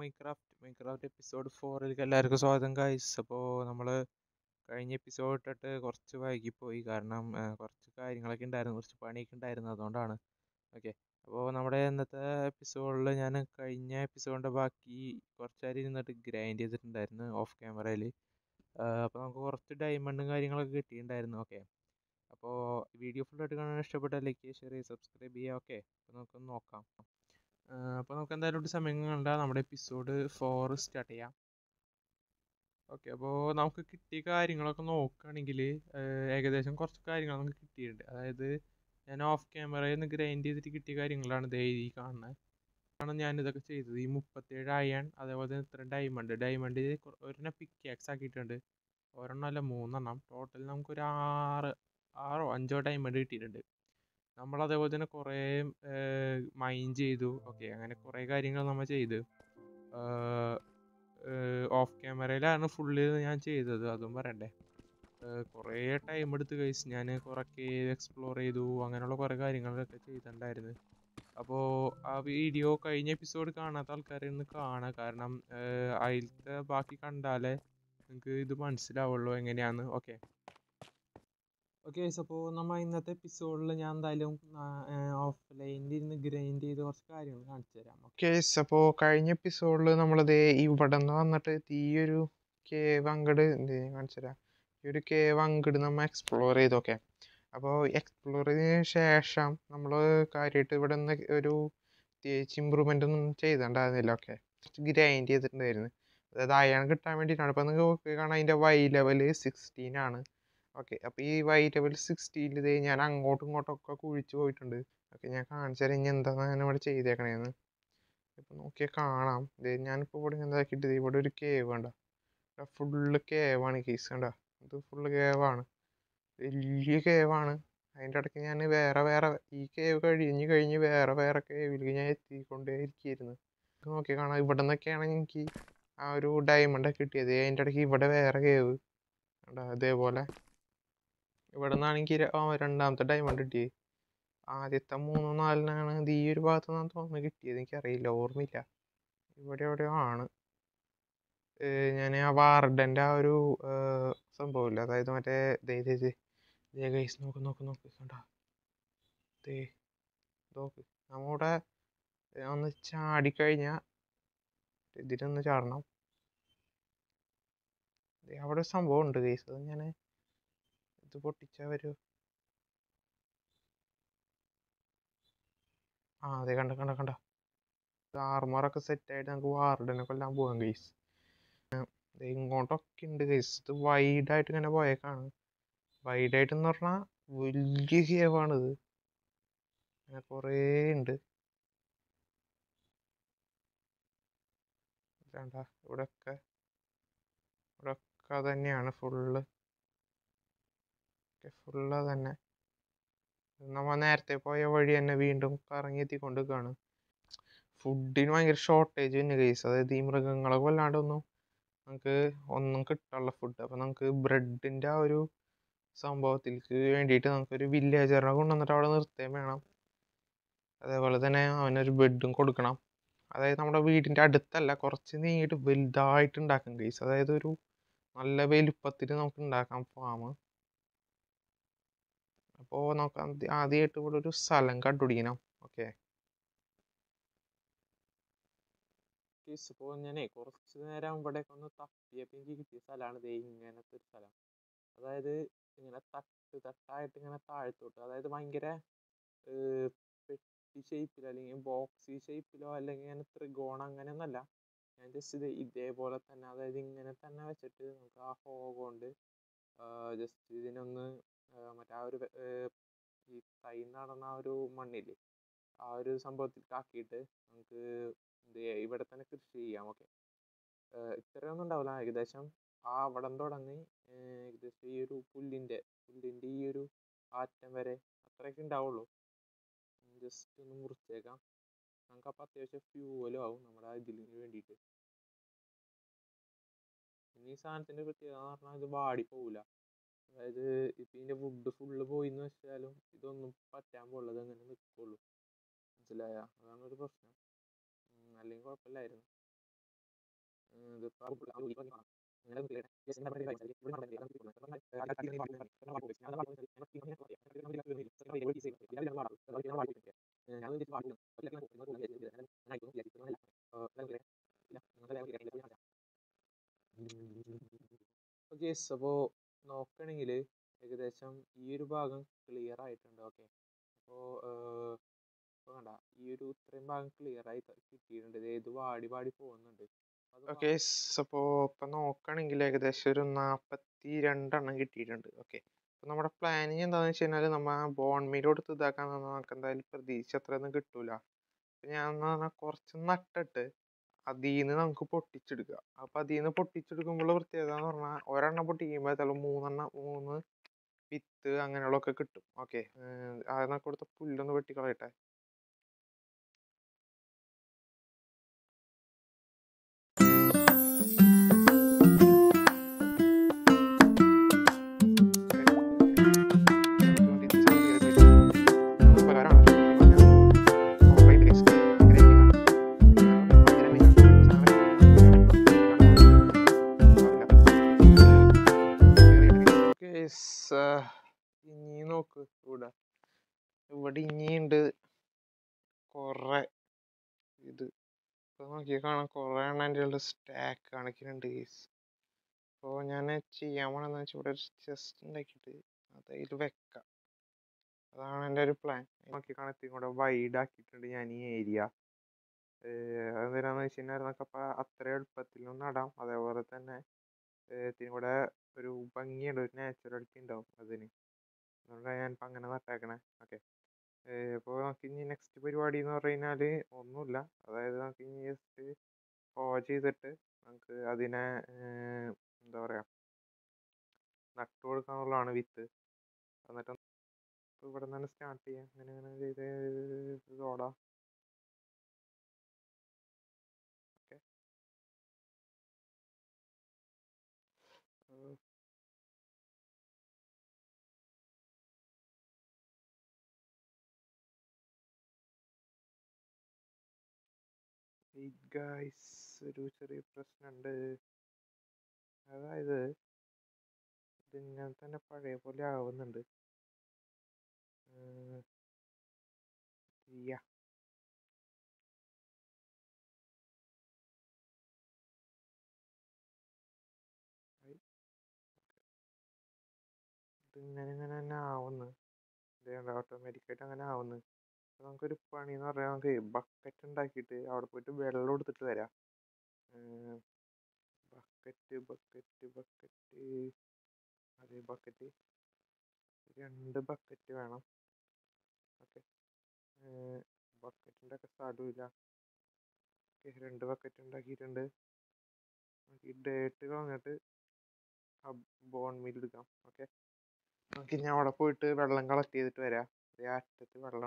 Minecraft Minecraft episode ഫോറിലേക്ക് എല്ലാവർക്കും സ്വാഗതം guys അപ്പോൾ നമ്മൾ കഴിഞ്ഞ എപ്പിസോഡ് ഇട്ടിട്ട് കുറച്ച് വൈകിപ്പോയി കാരണം ആ, കുറച്ച് കാര്യങ്ങളൊക്കെ ഉണ്ടായിരുന്നു കുറച്ച് പണിയൊക്കെ ഉണ്ടായിരുന്നു അതുകൊണ്ടാണ് ഓക്കെ അപ്പോൾ നമ്മുടെ ഇന്നത്തെ എപ്പിസോഡിൽ ഞാൻ കഴിഞ്ഞ എപ്പിസോഡിൻ്റെ ബാക്കി കുറച്ച് നേരം ഇരുന്നിട്ട് ഗ്രൈൻഡ് ചെയ്തിട്ടുണ്ടായിരുന്നു ഓഫ് ക്യാമറയിൽ അപ്പോൾ നമുക്ക് കുറച്ച് ഡയമണ്ടും കാര്യങ്ങളൊക്കെ കിട്ടിയിട്ടുണ്ടായിരുന്നു ഓക്കെ അപ്പോൾ വീഡിയോ ഫുള്ളായിട്ട് കാണാൻ ഇഷ്ടപ്പെട്ട ലൈക്ക് ചെയ്യുക ഷെയർ ചെയ്യുക സബ്സ്ക്രൈബ് ചെയ്യുക ഓക്കെ അപ്പോൾ നമുക്കൊന്ന് നോക്കാം അപ്പോൾ നമുക്ക് എന്തായാലും ഒരു സമയം കണ്ട നമ്മുടെ എപ്പിസോഡ് ഫോർ സ്റ്റാർട്ട് ചെയ്യാം ഓക്കെ അപ്പോൾ നമുക്ക് കിട്ടിയ കാര്യങ്ങളൊക്കെ നോക്കുകയാണെങ്കിൽ ഏകദേശം കുറച്ച് കാര്യങ്ങൾ നമുക്ക് കിട്ടിയിട്ടുണ്ട് അതായത് ഞാൻ ഓഫ് ക്യാമറയിൽ നിന്ന് ഗ്രൈൻഡ് ചെയ്തിട്ട് കിട്ടിയ കാര്യങ്ങളാണ് ദേ ഈ കാണുന്നത് ആണ് ഞാൻ ഇതൊക്കെ ചെയ്തത് ഈ മുപ്പത്തേഴ് അയൺ അതേപോലെ തന്നെ ഇത്ര ഡയമണ്ട് ഡയമണ്ട് ഒരെണ്ണം പിക്കാക്സ് ആക്കിയിട്ടുണ്ട് ഒരെണ്ണം അല്ല മൂന്നെണ്ണം ടോട്ടൽ നമുക്കൊരു ആറ് ആറോ അഞ്ചോ ഡയമണ്ട് കിട്ടിയിട്ടുണ്ട് നമ്മൾ അതേപോലെ തന്നെ കുറേ മൈൻ ചെയ്തു ഓക്കെ അങ്ങനെ കുറേ കാര്യങ്ങൾ നമ്മൾ ചെയ്ത് ഓഫ് ക്യാമറയിലാണ് ഫുള്ള് ഞാൻ ചെയ്തത് അതും പറയണ്ടേ കുറേ ടൈം എടുത്ത് കഴിച്ച് ഞാൻ കുറേ കേവ് എക്സ്പ്ലോർ ചെയ്തു അങ്ങനെയുള്ള കുറേ കാര്യങ്ങളൊക്കെ ചെയ്തിട്ടുണ്ടായിരുന്നു അപ്പോൾ ആ വീഡിയോ കഴിഞ്ഞ എപ്പിസോഡ് കാണാത്ത ആൾക്കാരെ ഒന്ന് കാണുക കാരണം അതിലത്തെ ബാക്കി കണ്ടാലേ നിങ്ങൾക്ക് ഇത് മനസ്സിലാവുള്ളൂ എങ്ങനെയാന്ന് ഓക്കെ ഓക്കെ അപ്പോൾ നമ്മൾ ഇന്നത്തെ എപ്പിസോഡിൽ ഞാൻ എന്തായാലും ഓഫ്ലൈനിൽ ഇരുന്ന് ഗ്രൈൻഡ് ചെയ്ത് കുറച്ച് കാര്യങ്ങൾ കാണിച്ചു തരാം ഓക്കെ അപ്പോൾ കഴിഞ്ഞ എപ്പിസോഡിൽ നമ്മളിത് ഇവിടെ നിന്ന് വന്നിട്ട് ഈ ഒരു കേവ് അങ്ങട് എന്ത് കാണിച്ചു തരാം ഈ ഒരു കേവ് അങ്ങട് നമ്മൾ എക്സ്പ്ലോർ ചെയ്തു ഓക്കെ അപ്പോൾ എക്സ്പ്ലോർ ചെയ്തതിന് ശേഷം നമ്മൾ കാര്യമായിട്ട് ഇവിടെ നിന്ന് ഒരു പ്രത്യേകിച്ച് ഇമ്പ്രൂവ്മെൻ്റ് ഒന്നും ചെയ്തിട്ടുണ്ടായിരുന്നില്ല ഓക്കെ ഗ്രൈൻഡ് ചെയ്തിട്ടുണ്ടായിരുന്നു അതായത് അയൺ കിട്ടാൻ വേണ്ടിയിട്ടാണ് ഇപ്പോൾ നിങ്ങൾക്ക് കാണാം അതിൻ്റെ വൈ ലെവൽ സിക്സ്റ്റീൻ ആണ് ഓക്കെ അപ്പോൾ ഈ വൈ ലെവൽ സിക്സ്റ്റീനിൽ ഇതേ ഞാൻ അങ്ങോട്ടും ഇങ്ങോട്ടും ഒക്കെ കുഴിച്ച് പോയിട്ടുണ്ട് ഓക്കെ ഞാൻ കാണിച്ചു തരാം ഇനി എന്താണ് ഞാൻ ഇവിടെ ചെയ്തേക്കണേന്ന് ഇപ്പോൾ നോക്കിയാൽ കാണാം ഇത് ഞാനിപ്പോൾ ഇവിടെ എന്താക്കിയിട്ട് ഇവിടെ ഒരു കേവ് കണ്ട ഫുള്ള് കേവാണ് കേസ് കണ്ട ഇത് ഫുള്ള് കേവാണ് വലിയ കേവാണ് അതിൻ്റെ ഇടയ്ക്ക് ഞാൻ വേറെ വേറെ ഈ കേവ് കഴിഞ്ഞ് കഴിഞ്ഞ് വേറെ വേറെ കേവിലേക്ക് ഞാൻ എത്തിക്കൊണ്ടേ ഇരിക്കുകയായിരുന്നു നോക്കി കാണാം ഇവിടെ നിന്നൊക്കെയാണ് എനിക്ക് ആ ഒരു ഡയമണ്ട് ഒക്കെ കിട്ടിയത് അതിൻ്റെ ഇടയ്ക്ക് ഇവിടെ വേറെ കേവ് കണ്ടോ അതേപോലെ ഇവിടെ നിന്നാണ് എനിക്ക് രണ്ടാമത്തെ ഡയമണ്ട് കിട്ടിയത് ആദ്യത്തെ മൂന്നോ നാലിനാണ് ഇത് ഈ ഒരു ഭാഗത്ത് നിന്നാണ് തോന്നുന്നു കിട്ടിയത് എനിക്കറിയില്ല ഓർമ്മയില്ല ഇവിടെ എവിടെയോ ആണ് ഞാൻ ആ വാർഡൻ്റെ ആ ഒരു സംഭവമില്ല അതായത് മറ്റേ ദേ ദേ ദേ ദേ ഗൈസ് നോക്ക് നോക്ക് നോക്ക് കണ്ട ദേ നോക്ക് നമ്മുടെ ഒന്ന് ചാടിക്കഴിഞ്ഞാൽ ഇതിലൊന്ന് ചാടണം അവിടെ ഒരു സംഭവം ഉണ്ട് ഗൈസ് അത് ഞാൻ ഇത് പൊട്ടിച്ചാൽ വരൂ ആ അതെ കണ്ട കണ്ട കണ്ട ആർമറൊക്കെ സെറ്റായിട്ട് നമുക്ക് വാർഡനെ കൊല്ലാൻ പോകാം ഗൈസ് ഇങ്ങോട്ടൊക്കെ ഉണ്ട് ഗൈസ് ഇത് വൈഡായിട്ട് ഇങ്ങനെ പോയേക്കാണ് വൈഡായിട്ട് എന്ന് പറഞ്ഞാൽ വലിയ കേവാണിത് അങ്ങനെ കുറേ ഉണ്ട് വേണ്ട ഇവിടെയൊക്കെ ഇവിടെയൊക്കെ തന്നെയാണ് ഫുള്ള് ഫുള്ള് തന്നെ നമ്മൾ നേരത്തെ പോയ വഴി തന്നെ വീണ്ടും കറങ്ങി എത്തിക്കൊണ്ടിരിക്കുകയാണ് ഫുഡിന് ഭയങ്കര ഷോർട്ടേജ് തന്നെ കേസ് അതായത് ഈ മൃഗങ്ങളെ കൊല്ലാണ്ടൊന്നും നമുക്ക് ഒന്നും കിട്ടാനുള്ള ഫുഡ് അപ്പം നമുക്ക് ബ്രെഡിൻ്റെ ആ ഒരു സംഭവത്തിലേക്ക് വേണ്ടിയിട്ട് നമുക്കൊരു വില്ലേജറിനെ കൊണ്ടുവന്നിട്ട് അവിടെ നിർത്തുകയും വേണം അതേപോലെ തന്നെ അവനൊരു ബെഡും കൊടുക്കണം അതായത് നമ്മുടെ വീടിൻ്റെ അടുത്തല്ല കുറച്ച് നീങ്ങിയിട്ട് വലുതായിട്ട് ഉണ്ടാക്കും കേസ് അതായത് ഒരു നല്ല വലുപ്പത്തിൽ നമുക്ക് ഉണ്ടാക്കാം ഫാം അപ്പോൾ നമുക്ക് ആദ്യമായിട്ട് ഇവിടെ ഒരു സ്ഥലം കണ്ടുപിടിക്കണം ഓക്കെ ഇപ്പോൾ ഞാനേ കുറച്ച് നേരം ഇവിടെയൊക്കെ ഒന്ന് തപ്പിയപ്പോൾ എനിക്ക് കിട്ടിയ സ്ഥലമാണ് ദേ ഇങ്ങനത്തെ ഒരു സ്ഥലം അതായത് ഇങ്ങനെ തട്ട് തട്ടായിട്ട് ഇങ്ങനെ താഴത്തോട്ട് അതായത് ഭയങ്കര പെട്ടി ഷേപ്പിലോ അല്ലെങ്കിൽ ബോക്സി ഷേപ്പിലോ അല്ലെങ്കിൽ ഇങ്ങനെ ത്രികോണം അങ്ങനെയൊന്നല്ല ഞാൻ ജസ്റ്റ് ഇത് ഇതേപോലെ തന്നെ അതായത് ഇങ്ങനെ തന്നെ വെച്ചിട്ട് നമുക്ക് ആ ഹോ കൊണ്ട് ജസ്റ്റ് ഇതിനൊന്ന് മറ്റേ ആ ഒരു ഈ തൈ നടന്ന ആ ഒരു മണ്ണില്ലേ ആ ഒരു സംഭവത്തിൽ ആക്കിയിട്ട് നമുക്ക് എന്ത് ചെയ്യാം ഇവിടെ തന്നെ കൃഷി ചെയ്യാം ഓക്കെ ഇത്രയൊന്നും ഉണ്ടാവില്ല ഏകദേശം ആ അവിടം തുടങ്ങി ഏകദേശം ഈ ഒരു പുല്ലിൻ്റെ പുല്ലിൻ്റെ ഈ ഒരു ആറ്റം വരെ അത്രയൊക്കെ ഉണ്ടാവുള്ളൂ ജസ്റ്റ് ഒന്ന് മുറിച്ചേക്കാം നമുക്ക് അപ്പോൾ അത്യാവശ്യം ഫ്യൂവലും ആവും നമ്മുടെ ഇതിന് വേണ്ടിയിട്ട് പിന്നെ ഈ സാധനത്തിൻ്റെ പ്രത്യേകത എന്ന് പറഞ്ഞാൽ ഇത് വാടി പോവില്ല അതായത് ഇപ്പം ഇതിൻ്റെ വുഡ് ഫുള്ള് പോയി എന്ന് വെച്ചാലും ഇതൊന്നും പറ്റാൻ പോകുള്ളത് അങ്ങനെ നിൽക്കുള്ളൂ മനസ്സിലായ അതാണ് ഒരു പ്രശ്നം അല്ലെങ്കിൽ കുഴപ്പമില്ലായിരുന്നു ഗേസ് അപ്പോൾ നോക്കുകയാണെങ്കിൽ ഏകദേശം ഈ ഒരു ഭാഗം ക്ലിയർ ആയിട്ടുണ്ട് ഓക്കെ അപ്പോൾ ഇപ്പോൾ കണ്ട ഈ ഒരു ഇത്രയും ഭാഗം ക്ലിയർ ആയി ത- കിട്ടിയിട്ടുണ്ട് ദേ ഇത് വാടി വാടി പോകുന്നുണ്ട് ഓക്കെ അപ്പോൾ ഇപ്പം നോക്കുകയാണെങ്കിൽ ഏകദേശം ഒരു നാൽപ്പത്തി രണ്ടെണ്ണം കിട്ടിയിട്ടുണ്ട് ഓക്കെ അപ്പോൾ നമ്മുടെ പ്ലാനിങ് എന്താണെന്ന് വെച്ച് കഴിഞ്ഞാൽ നമ്മൾ ബോൺ മീൽ കൊടുത്ത് ഇതാക്കാൻ നിന്നാൽ നമുക്ക് എന്തായാലും പ്രതീക്ഷ അത്രയൊന്നും കിട്ടൂല അപ്പം ഞാൻ എന്ന് പറഞ്ഞാൽ കുറച്ച് നട്ടിട്ട് അതിൽ നിന്ന് നമുക്ക് പൊട്ടിച്ചെടുക്കുക അപ്പം അതിൽ നിന്ന് പൊട്ടിച്ചെടുക്കുമ്പോൾ പ്രത്യേകത എന്ന് പറഞ്ഞാൽ ഒരെണ്ണം പൊട്ടിക്കുമ്പോൾ ചിലപ്പോൾ മൂന്നെണ്ണം മൂന്ന് വിത്ത് അങ്ങനെയുള്ളതൊക്കെ കിട്ടും ഓക്കെ അതിനൊക്കെ കൊടുത്ത പുല്ലൊന്ന് വെട്ടിക്കളയട്ടെ ഇനി നോക്ക് ഇവിടെ ഇവിടെ ഇനിയുണ്ട് കൊറേ ഇത് ഇപ്പൊ നോക്കിയാൽ കാണാം കൊറേ എണ്ണം എൻ്റെ ഉള്ള സ്റ്റാക്ക് കണക്കിനുണ്ട് ഗീസ് അപ്പോൾ ഞാൻ ചെയ്യാൻ പോണെന്ന് വെച്ചാൽ ഇവിടെ ഒരു ചെസ്റ്റ് ഉണ്ടാക്കിയിട്ട് അതിൽ വെക്കാം അതാണ് എൻ്റെ ഒരു പ്ലാൻ നോക്കി കാണത്തി കൂടെ വൈഡ് ആക്കിയിട്ടുണ്ട് ഞാൻ ഈ ഏരിയ അതെന്തിനാന്ന് വെച്ച് കഴിഞ്ഞാൽ നമുക്ക് അപ്പം അത്ര എളുപ്പത്തിലും നടാം അതേപോലെ തന്നെ ഇതിനും കൂടെ ഒരു ഭംഗിയുണ്ട് ഒരു നാച്ചുറാലിറ്റി ഉണ്ടാവും അതിന് അതുകൊണ്ടാണ് ഞാനിപ്പോൾ അങ്ങനെ നട്ടേക്കണേ ഓക്കെ ഇപ്പോൾ നമുക്ക് ഇനി നെക്സ്റ്റ് പരിപാടി എന്ന് പറഞ്ഞു കഴിഞ്ഞാൽ ഒന്നുമില്ല അതായത് നമുക്ക് ഇനി ജസ്റ്റ് പോ ചെയ്തിട്ട് നമുക്ക് അതിനെ എന്താ പറയുക നട്ടു കൊടുക്കാന്നുള്ളതാണ് വിത്ത് എന്നിട്ട് ഇപ്പോൾ ഇവിടെ നിന്ന് സ്റ്റാർട്ട് ചെയ്യാം അങ്ങനെ അങ്ങനെ ചെയ്ത് ഇതോടാ ഓക്കെ ഗൈസ് ഒരു ചെറിയ പ്രശ്നമുണ്ട് അതായത് ഇതിങ്ങനെ തന്നെ പഴയ പോലെ ആവുന്നുണ്ട് യാ ഇതിങ്ങനെ ഇങ്ങനെ തന്നെ ആവുന്നു ഇത് ഓട്ടോമാറ്റിക്കായിട്ട് അങ്ങനെ ആവുന്നു അപ്പോൾ നമുക്കൊരു പണി എന്ന് പറഞ്ഞാൽ നമുക്ക് ബക്കറ്റ് ഉണ്ടാക്കിയിട്ട് അവിടെ പോയിട്ട് വെള്ളം എടുത്തിട്ട് വരാം ബക്കറ്റ് ബക്കറ്റ് ബക്കറ്റ് അതെ ബക്കറ്റ് രണ്ട് ബക്കറ്റ് വേണം ഓക്കെ ബക്കറ്റിൻ്റെ ഒക്കെ സ്ഥലമില്ല ഓക്കെ രണ്ട് ബക്കറ്റ് ഉണ്ടാക്കിയിട്ടുണ്ട് ഈ ഡേറ്റ് കളഞ്ഞിട്ട് ആ ബോൺ മീൽ എടുക്കാം ഓക്കെ നമുക്ക് ഇനി അവിടെ പോയിട്ട് വെള്ളം കളക്ട് ചെയ്തിട്ട് വരാം അതേ അറ്റത്ത് വെള്ളം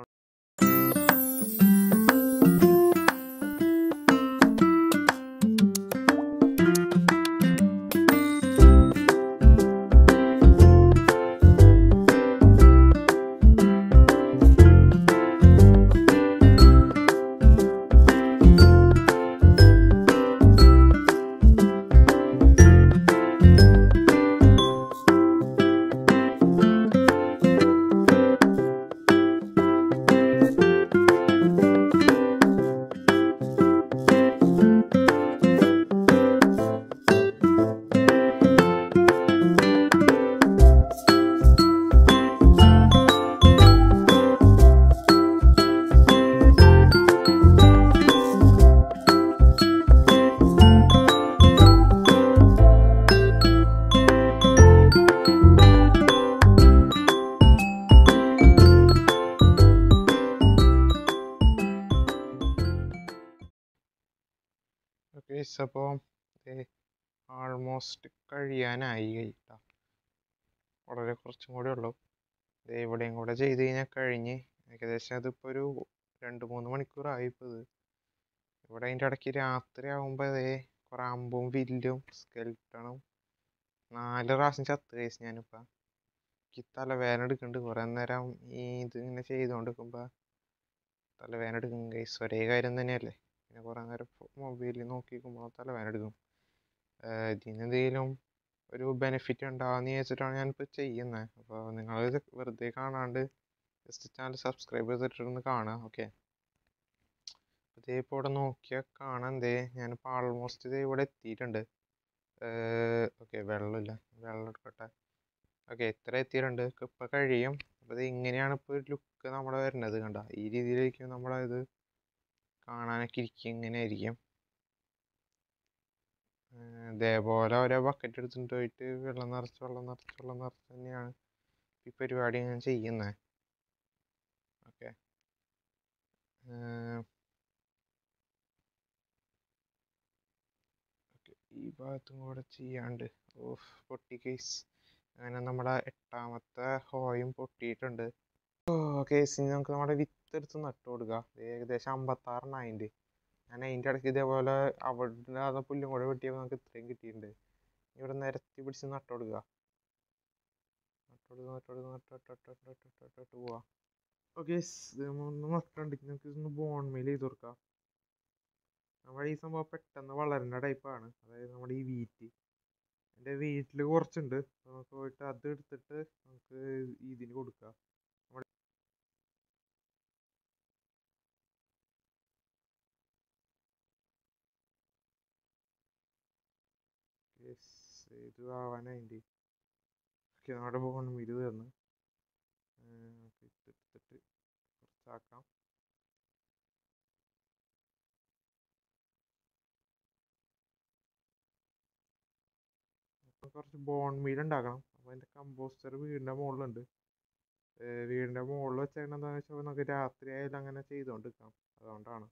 ഓക്കെ അപ്പോൾ ആൾമോസ്റ്റ് കഴിയാനായി കേട്ടോ വളരെ കുറച്ചും കൂടെ ഉള്ളൂ ദേ ഇവിടെയും കൂടെ ചെയ്ത് കഴിഞ്ഞാൽ കഴിഞ്ഞ് ഏകദേശം അതിപ്പോൾ ഒരു രണ്ട് മൂന്ന് മണിക്കൂറായി ഇപ്പോൾ ഇത് ഇവിടെ അതിൻ്റെ ഇടയ്ക്ക് രാത്രി ആകുമ്പോൾ ദേ കുറേ അമ്പും വില്ലും സ്കെൽട്ടണും നാല് പ്രാവശ്യം ചത്ത് കഴിച്ചു ഞാനിപ്പോൾ എനിക്ക് തലവേദന എടുക്കുന്നുണ്ട് കുറേ നേരം ഈ ഇത് ഇങ്ങനെ ചെയ്തുകൊണ്ട് നിൽക്കുമ്പോൾ തലവേദന എടുക്കും ഗൈസ് ഒരേ കാര്യം തന്നെയല്ലേ പിന്നെ കുറേ നേരം മൊബൈലിൽ നോക്കി നിൽക്കുമ്പോൾ തലവേദന എടുക്കും ഇതിന് എന്തെങ്കിലും ഒരു ബെനിഫിറ്റ് ഉണ്ടാവുമെന്ന് വിചാരിച്ചിട്ടാണ് ഞാനിപ്പോൾ ചെയ്യുന്നത് അപ്പോൾ നിങ്ങൾ ഇത് വെറുതെ കാണാണ്ട് ജസ്റ്റ് ചാനൽ സബ്സ്ക്രൈബ് ചെയ്തിട്ടൊന്ന് കാണുക ഓക്കെ അതേ ഇപ്പോൾ ഇവിടെ നോക്കിയാൽ കാണാം എന്തേ ഞാനിപ്പോൾ ആൾമോസ്റ്റ് ഇതേ ഇവിടെ എത്തിയിട്ടുണ്ട് ഓക്കെ വെള്ളമില്ല വെള്ളം എടുക്കട്ടെ ഓക്കെ ഇത്ര എത്തിയിട്ടുണ്ട് ഇപ്പോൾ കഴിയും അപ്പോൾ ഇത് ഇങ്ങനെയാണ് ഇപ്പോൾ ഒരു ലുക്ക് നമ്മുടെ വരുന്നത് കണ്ട ഈ രീതിയിലായിരിക്കും നമ്മുടെ ഇത് കാണാനൊക്കെ ഇരിക്കും ഇങ്ങനെ ആയിരിക്കും ഇതേപോലെ ഓരോ ബക്കറ്റ് എടുത്തിട്ട് പോയിട്ട് വെള്ളം നിറച്ച് വെള്ളം നിറച്ച് വെള്ളം നിറച്ച് തന്നെയാണ് ഈ പരിപാടി ഞാൻ ചെയ്യുന്നത് ഓക്കെ ഈ ഭാഗത്തും കൂടെ ചെയ്യാണ്ട് ഓഫ് പൊട്ടി കേസ് അങ്ങനെ നമ്മുടെ എട്ടാമത്തെ ഹോയും പൊട്ടിയിട്ടുണ്ട് കേസ് ഇനി നമുക്ക് നമ്മുടെ വിത്ത് എടുത്ത് നട്ടു കൊടുക്കുക ഏകദേശം അമ്പത്താറെണ്ണായിട്ടുണ്ട് ഞാൻ അതിൻ്റെ ഇടയ്ക്ക് ഇതേപോലെ അവിടെ ആ പുല്ലും കൂടെ വെട്ടിയപ്പോൾ നമുക്ക് ഇത്രയും കിട്ടിയിട്ടുണ്ട് ഇവിടെ നിരത്തി പിടിച്ച് നട്ടു കൊടുക്കുക നട്ടോടുക്കുക നട്ടോടുക്കുക നട്ടോട്ട് പോവാ ഓക്കെ ഒന്ന് നട്ടുണ്ട് നമുക്ക് ഇതൊന്ന് ബോൺ മെയിൽ ചെയ്ത് കൊടുക്കാം നമ്മുടെ ഈ സംഭവം പെട്ടെന്ന് വളരുന്ന ടൈപ്പാണ് അതായത് നമ്മുടെ ഈ വീറ്റ് എൻ്റെ വീട്ടിൽ കുറച്ചുണ്ട് നമുക്ക് പോയിട്ട് അത് എടുത്തിട്ട് നമുക്ക് ഇതിന് കൊടുക്കാം ഇത് ആവാനായിട്ട് ഓക്കെ നമ്മുടെ ഫോൺ ഇത് തന്ന് എടുത്തിട്ട് കുറച്ചാക്കാം കുറച്ച് ബോൺ മീൽ ഉണ്ടാക്കണം അപ്പോൾ അതിൻ്റെ കമ്പോസ്റ്റർ വീടിൻ്റെ മുകളിലുണ്ട് വീടിൻ്റെ മുകളിൽ വെച്ചേക്കണ എന്താണെന്ന് വെച്ചാൽ നമുക്ക് രാത്രി ആയാലും അങ്ങനെ ചെയ്തുകൊണ്ടിരിക്കാം അതുകൊണ്ടാണ്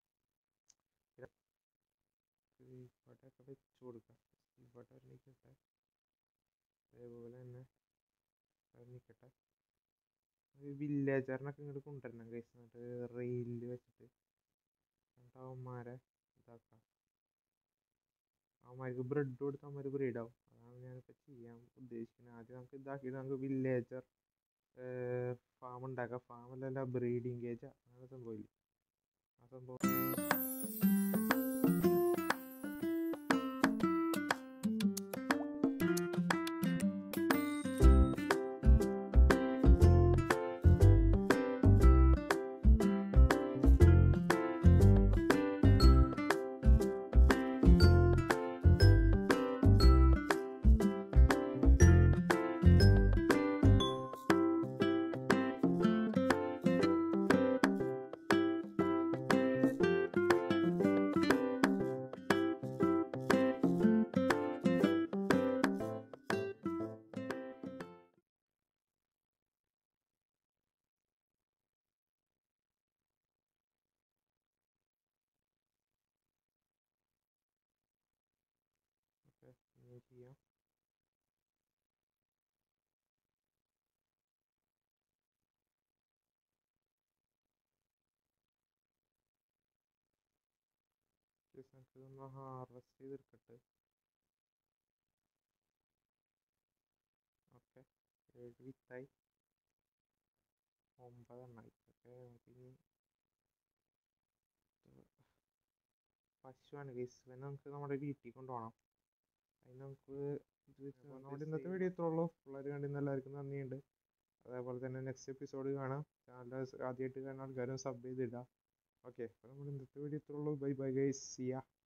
ഇവിടെയൊക്കെ വെച്ച് കൊടുക്കാം ഇവിടെ നിൽക്കട്ടെ അതേപോലെ തന്നെ നിൽക്കട്ടെ വില്ലേജറിനൊക്കെ ഇങ്ങോട്ട് കൊണ്ടുവരണം കഴിച്ച് എന്നിട്ട് റെയിലിൽ വെച്ചിട്ട് എന്നിട്ട് അവന്മാരെ ഇതാക്കാം അവന്മാർക്ക് ബ്രെഡ് കൊടുത്ത് അവന്മാർ ബ്രീഡ് ആവും അതാണ് ഞാനിപ്പോൾ ചെയ്യാൻ ഉദ്ദേശിക്കുന്നത് ആദ്യം നമുക്ക് ഇതാക്കിയിട്ട് നമുക്ക് വില്ലേജർ ഫാം ഉണ്ടാക്കാം ഫാമിലല്ല ബ്രീഡിങ് കേജ് അങ്ങനെ സംഭവമില്ല ആ സംഭവം ഓക്കെ ഇനി ചെയ്യാം നമുക്കിതൊന്ന് ഹാർവെസ്റ്റ് ചെയ്തെടുക്കട്ടെ ഓക്കെ ഏഴ് വിത്തായി ഒമ്പതെണ്ണായി ഓക്കെ നമുക്കിനി പശുവാണ് ഗൈസ് ഇവനെ നമുക്ക് നമ്മുടെ വീട്ടിൽ കൊണ്ടുപോകണം അതിന് നമുക്ക് ഇത് നമ്മുടെ ഇന്നത്തെ വീഡിയോ ഇത്രേ ഉള്ളൂ പിള്ളേർ കണ്ടിരുന്ന എല്ലാവർക്കും നന്ദിയുണ്ട് അതേപോലെ തന്നെ നെക്സ്റ്റ് എപ്പിസോഡ് കാണാം ചാനൽ ആദ്യമായിട്ട് കാണുന്ന ആൾക്കാരും സബ് ചെയ്തിടുക ഓക്കെ അപ്പോൾ നമ്മുടെ ഇന്നത്തെ വീഡിയോ ഇത്രേ ഉള്ളൂ ബൈ ബൈ ഗൈസ് സിയാ